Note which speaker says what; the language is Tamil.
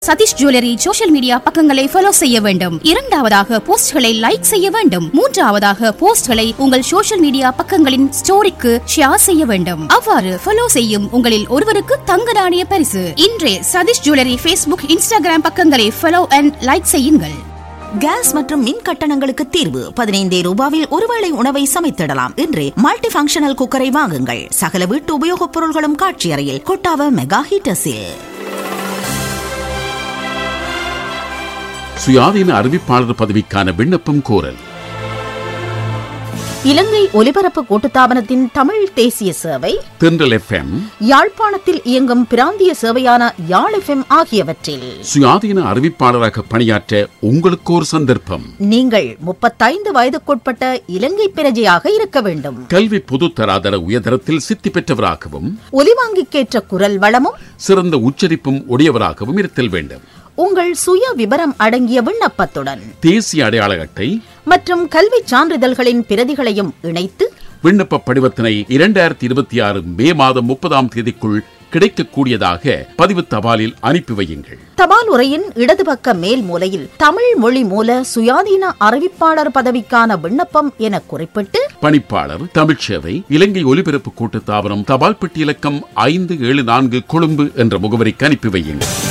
Speaker 1: சதீஷ் ஜுவல்லரி சோஷியல் மீடியா பக்கங்களை ஃபாலோ செய்ய வேண்டும் இரண்டாவதாக போஸ்ட்களை லைக் செய்ய வேண்டும் மூன்றாவதாக போஸ்ட்களை உங்கள் சோஷியல் மீடியா பக்கங்களின் ஸ்டோரிக்கு ஷேர் செய்ய வேண்டும் அவ்வாறு ஃபாலோ செய்யும் உங்களில் ஒருவருக்கு தங்க நாணய பரிசு இன்றே சதீஷ் ஜுவல்லரி ஃபேஸ்புக் இன்ஸ்டாகிராம் பக்கங்களை ஃபாலோ அண்ட் லைக் செய்யுங்கள்
Speaker 2: கேஸ் மற்றும் மின் கட்டணங்களுக்கு தீர்வு பதினைந்தே ரூபாவில் ஒருவேளை உணவை சமைத்திடலாம் இன்று மல்டி ஃபங்க்ஷனல் குக்கரை வாங்குங்கள் சகல வீட்டு உபயோகப் பொருள்களும் காட்சி அறையில் கொட்டாவ மெகா ஹீட்டர்ஸில்
Speaker 3: சுயாதீன அறிவிப்பாளர் பதவிக்கான விண்ணப்பம் கோரல்
Speaker 4: இலங்கை ஒலிபரப்பு கூட்டுத்தாபனத்தின் தமிழ் தேசிய சேவை
Speaker 3: தென்றல் எஃப்எம்
Speaker 4: யாழ்ப்பாணத்தில் இயங்கும் பிராந்திய சேவையான யாழ் எஃப்எம் ஆகியவற்றில்
Speaker 3: சுயாதீன அறிவிப்பாளராக பணியாற்ற உங்களுக்கு ஒரு சந்தர்ப்பம்
Speaker 4: நீங்கள் முப்பத்தைந்து வயதுக்குட்பட்ட இலங்கை பிரஜையாக இருக்க வேண்டும்
Speaker 3: கல்வி பொதுத்தராதர உயர்தரத்தில் சித்தி பெற்றவராகவும்
Speaker 4: ஒலிவாங்கிக்கேற்ற குரல் வளமும்
Speaker 3: சிறந்த உச்சரிப்பும் உடையவராகவும் இருத்தல் வேண்டும்
Speaker 4: உங்கள் சுய விவரம் அடங்கிய விண்ணப்பத்துடன்
Speaker 3: தேசிய அடையாள அட்டை
Speaker 4: மற்றும் கல்விச் சான்றிதழ்களின் பிரதிகளையும் இணைத்து
Speaker 3: விண்ணப்ப படிவத்தினை இரண்டாயிரத்தி இருபத்தி ஆறு மே மாதம் முப்பதாம் தேதிக்குள் கிடைக்கக்கூடியதாக பதிவு தபாலில் அனுப்பி வையுங்கள்
Speaker 4: தபால் உரையின் இடது பக்க மேல் மூலையில் தமிழ் மொழி மூல சுயாதீன அறிவிப்பாளர் பதவிக்கான விண்ணப்பம் என குறிப்பிட்டு
Speaker 3: பணிப்பாளர் தமிழ்ச்சேவை இலங்கை ஒலிபரப்பு கூட்டுத்தாபனம் தபால் பெட்டி இலக்கம் ஐந்து ஏழு நான்கு கொழும்பு என்ற முகவரிக்கு அனுப்பி வையுங்கள்